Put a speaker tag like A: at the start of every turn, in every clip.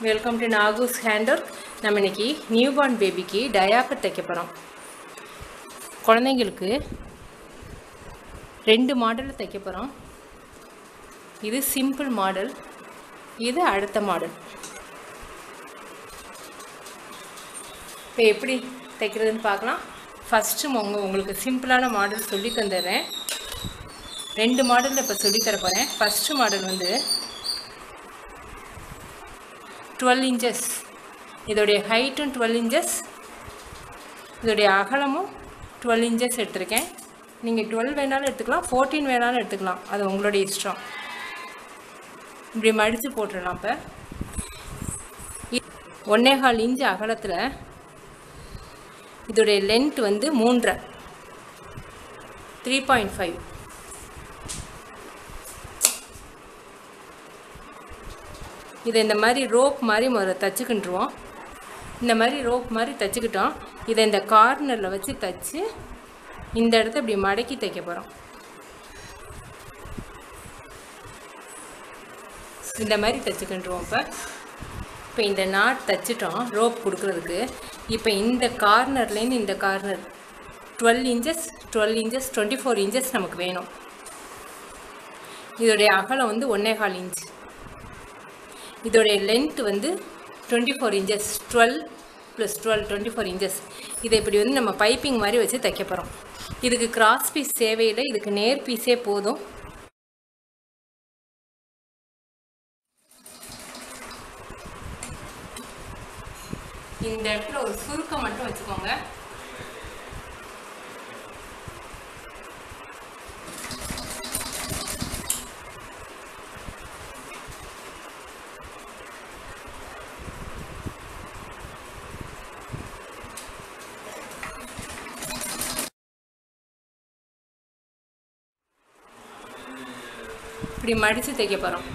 A: welcome to நாகூஸ் hander நம்ம இன்னைக்கு newborn பேபிக்கு டயாப்பர் தைக்க போகிறோம் குழந்தைங்களுக்கு ரெண்டு மாடலில் தைக்க போகிறோம் இது சிம்பிள் மாடல் இது அடுத்த மாடல் இப்போ எப்படி தைக்கிறதுன்னு பார்க்கலாம் ஃபஸ்ட்டு உங்க உங்களுக்கு சிம்பிளான மாடல் சொல்லி தந்துடுறேன் ரெண்டு மாடலில் இப்போ சொல்லித்தர போகிறேன் ஃபஸ்ட்டு மாடல் வந்து டுவெல் இன்ச்சஸ் இதோடைய ஹைட்டும் டுவெல் இன்ச்சஸ் இதோடைய அகலமும் டுவெல் இன்ச்சஸ் எடுத்திருக்கேன் நீங்கள் டுவெல் வேணாலும் எடுத்துக்கலாம் ஃபோர்டீன் வேணாலும் எடுத்துக்கலாம் அது உங்களுடைய இஷ்டம் இப்படி மடித்து போட்டுடலாம் இப்போ ஒன்னே கால் இன்ச் அகலத்தில் இதோடைய லென்த் வந்து மூன்றரை த்ரீ பாயிண்ட் ஃபைவ் இதை இந்த மாதிரி ரோப் மாதிரி முதல்ல தச்சுக்கிட்டுருவோம் இந்த மாதிரி ரோப் மாதிரி தச்சுக்கிட்டோம் இதை இந்த கார்னரில் வச்சு தச்சு இந்த இடத்த இப்படி மடக்கி தைக்க போகிறோம் இந்த மாதிரி தச்சுக்கிட்டுருவோம் இப்போ இப்போ இந்த நாட் தச்சிட்டோம் ரோப் கொடுக்குறதுக்கு இப்போ இந்த கார்னர்லேருந்து இந்த corner twelve inches twelve inches twenty four inches நமக்கு வேணும் இதோடைய அகலம் வந்து ஒன்னே கால் இன்ச் இதோடைய லென்த் வந்து twenty four inches twelve plus twelve twenty four inches இதை இப்படி வந்து நம்ம பைப்பிங் மாதிரி வச்சு தைக்க போகிறோம் இதுக்கு கிராஸ் பீஸ் தேவையில்லை இதுக்கு நேர் பீஸே போதும் இந்த இடத்துல ஒரு சுருக்கம் மட்டும் வச்சுக்கோங்க இப்படி மடித்து தைக்க போகிறோம்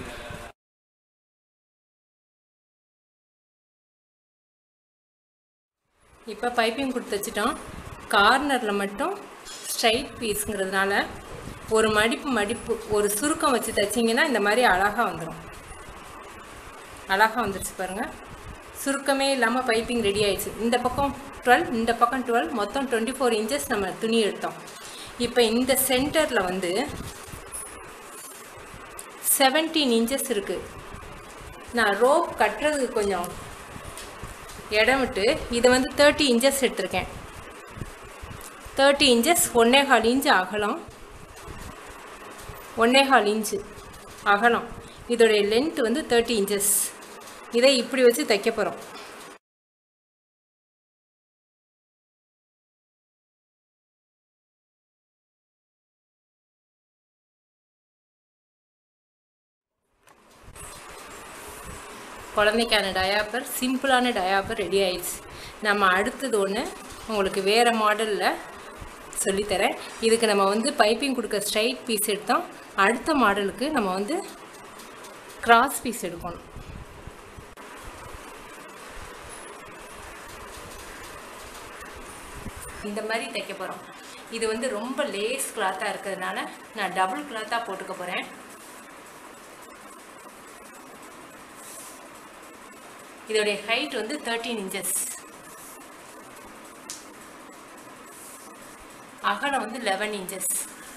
A: இப்போ பைப்பிங் கொடுத்து வச்சுட்டோம் கார்னரில் மட்டும் ஸ்ட்ரைட் பீஸுங்கிறதுனால ஒரு மடிப்பு மடிப்பு ஒரு சுருக்கம் வச்சு தைச்சிங்கன்னா இந்த மாதிரி அழகாக வந்துடும் அழகாக வந்துருச்சு பாருங்கள் சுருக்கமே இல்லாமல் பைப்பிங் ரெடி ஆயிடுச்சு இந்த பக்கம் டுவெல் இந்த பக்கம் டுவெல் மொத்தம் டுவெண்ட்டி ஃபோர் இன்ச்சஸ் நம்ம துணி எடுத்தோம் இப்போ இந்த சென்டரில் வந்து செவன்டீன் இன்ச்சஸ் இருக்குது நான் ரோப் கட்டுறதுக்கு கொஞ்சம் இடம் விட்டு இதை வந்து தேர்ட்டி இன்ச்சஸ் எடுத்திருக்கேன் தேர்ட்டி இன்ச்சஸ் ஒன்னே கால் இன்ச்சு அகலம் ஒன்னே கால் இன்ச்சு அகலம் இதோடைய லென்த் வந்து தேர்ட்டி இன்ச்சஸ் இதை இப்படி வச்சு தைக்க போகிறோம் குழந்தைக்கான டயாப்பர் சிம்பிளான டயாப்பர் ரெடி ஆயிடுச்சு நம்ம அடுத்தது ஒன்று உங்களுக்கு வேறு மாடலில் சொல்லித்தரேன் இதுக்கு நம்ம வந்து பைப்பிங் கொடுக்க ஸ்ட்ரைட் பீஸ் எடுத்தோம் அடுத்த மாடலுக்கு நம்ம வந்து கிராஸ் பீஸ் எடுக்கணும் இந்த மாதிரி தைக்க போகிறோம் இது வந்து ரொம்ப லேஸ் கிளாத்தாக இருக்கிறதுனால நான் டபுள் கிளாத்தாக போட்டுக்க போகிறேன் இதோடைய ஹைட் வந்து தேர்ட்டீன் இன்ச்சஸ் அகலம் வந்து லெவன் இன்ச்சஸ்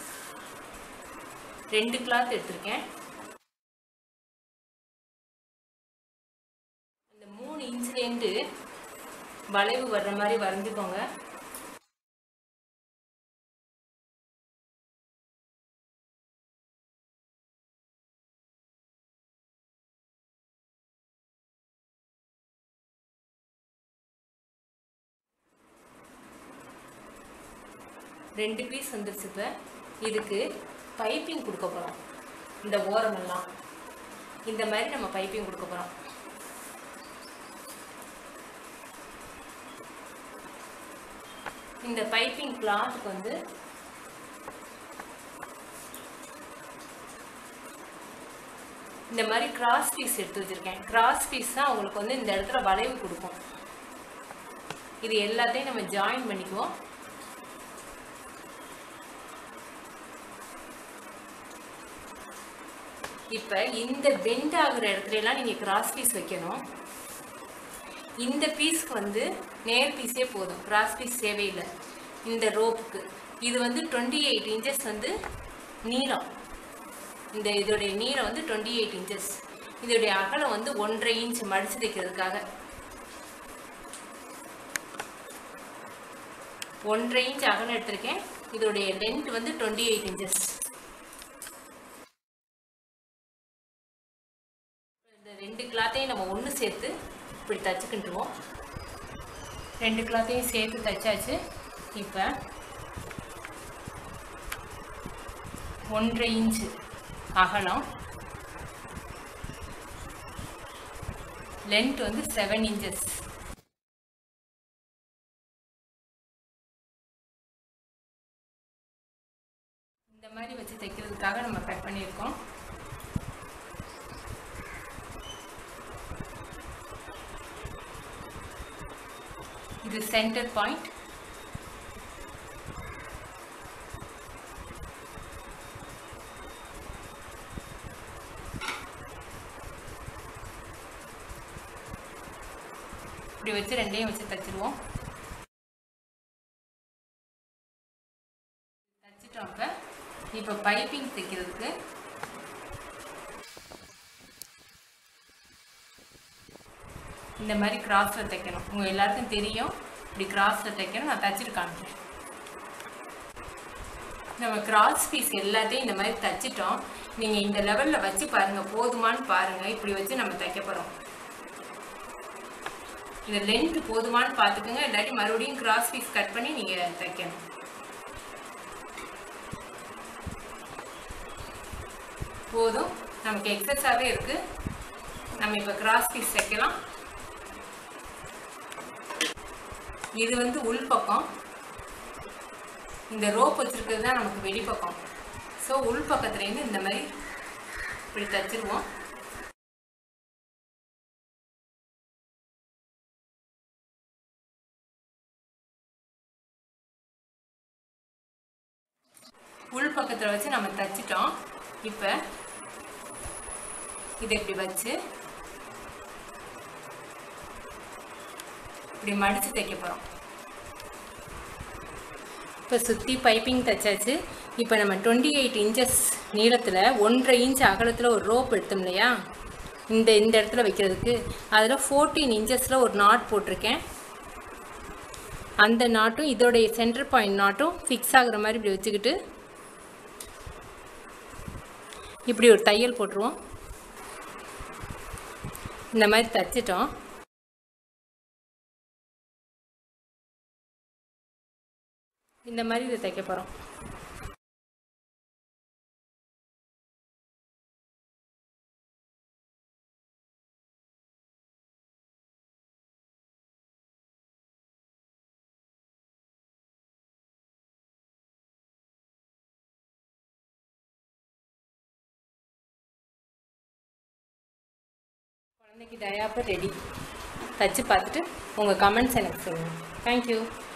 A: ரெண்டு கிளாத் எடுத்திருக்கேன் இந்த மூணு இன்ச்லேருந்து வளைவு வர்ற மாதிரி வரைஞ்சுக்கோங்க ரெண்டு பீஸ் வந்துருச்சு இப்போ இதுக்கு பைப்பிங் கொடுக்க போகிறோம் இந்த ஓரமெல்லாம் இந்த மாதிரி நம்ம பைப்பிங் கொடுக்க போகிறோம் இந்த பைப்பிங் கிளாத்துக்கு வந்து இந்த மாதிரி கிராஸ் பீஸ் எடுத்து வச்சுருக்கேன் கிராஸ் பீஸ் தான் உங்களுக்கு வந்து இந்த இடத்துல வளைவு கொடுக்கும் இது எல்லாத்தையும் நம்ம ஜாயின் பண்ணிக்குவோம் இப்போ இந்த பெண்ட் ஆகுற இடத்துல எல்லாம் நீங்கள் கிராஸ் பீஸ் வைக்கணும் இந்த பீஸ்க்கு வந்து நேர் பீஸே போதும் கிராஸ் பீஸ் தேவையில்லை இந்த ரோப்புக்கு இது வந்து டுவெண்ட்டி எயிட் இன்ச்சஸ் வந்து நீளம் இந்த இதோடைய நீளம் வந்து டுவெண்ட்டி எயிட் இன்ச்சஸ் இதோடைய அகலம் வந்து ஒன்றரை இன்ச் மடிச்சு தைக்கிறதுக்காக ஒன்றரை இன்ச் அகலம் எடுத்திருக்கேன் இதோடைய லென்த் வந்து டுவெண்ட்டி எயிட் இன்ச்சஸ் இந்த ரெண்டு கிளாத்தையும் நம்ம ஒன்று சேர்த்து இப்படி தச்சுக்கிட்டுருவோம் ரெண்டு கிளாத்தையும் சேர்த்து தைச்சாச்சு இப்போ ஒன்றரை இன்ச்சு அகலம் லென்த் வந்து செவன் இன்ச்சஸ் இந்த மாதிரி வச்சு தைக்கிறதுக்காக நம்ம கட் பண்ணியிருக்கோம் இது சென்டர் பாயிண்ட் இப்படி வச்சு ரெண்டையும் வச்சு தச்சிருவோம் தச்சிட்டோம் அப்போ இப்போ பைப்பிங் தைக்கிறதுக்கு இந்த மாதிரி கிராஸில் தைக்கணும் உங்கள் எல்லாருக்கும் தெரியும் இப்படி கிராஸில் தைக்கணும் நான் தச்சுட்டு காமிக்கிறேன் நம்ம கிராஸ் பீஸ் எல்லாத்தையும் இந்த மாதிரி தச்சிட்டோம் நீங்கள் இந்த லெவலில் வச்சு பாருங்கள் போதுமான்னு பாருங்கள் இப்படி வச்சு நம்ம தைக்க போகிறோம் இந்த லென்த் போதுமான்னு பார்த்துக்கோங்க இல்லாட்டி மறுபடியும் கிராஸ் பீஸ் கட் பண்ணி நீங்கள் தைக்கணும் போதும் நமக்கு எக்ஸஸாகவே இருக்குது நம்ம இப்போ கிராஸ் பீஸ் தைக்கலாம் இது வந்து உள் பக்கம் இந்த ரோப் வச்சுருக்கிறது தான் நமக்கு வெளிப்பக்கம் ஸோ உள் பக்கத்துலேருந்து இந்த மாதிரி இப்படி தச்சிருவோம் உள் பக்கத்தில் வச்சு நம்ம தச்சிட்டோம் இப்போ இதை இப்படி வச்சு இப்படி மடித்து தைக்க போகிறோம் இப்போ சுற்றி பைப்பிங் தைச்சாச்சு இப்போ நம்ம டுவெண்ட்டி எயிட் இன்ச்சஸ் நீளத்தில் ஒன்றரை இன்ச் அகலத்தில் ஒரு ரோப் எடுத்தோம் இல்லையா இந்த இந்த இடத்துல வைக்கிறதுக்கு அதில் ஃபோர்டீன் இன்ச்சஸில் ஒரு நாட் போட்டிருக்கேன் அந்த நாட்டும் இதோடைய சென்டர் பாயிண்ட் நாட்டும் ஃபிக்ஸ் ஆகுற மாதிரி இப்படி வச்சுக்கிட்டு இப்படி ஒரு தையல் போட்டுருவோம் இந்த மாதிரி தைச்சிட்டோம் இந்த மாதிரி இதை தைக்க போகிறோம் குழந்தைக்கு டயாப்பர் ரெடி தச்சு பார்த்துட்டு உங்கள் கமெண்ட்ஸ் எனக்கு சொல்லுங்கள் தேங்க்யூ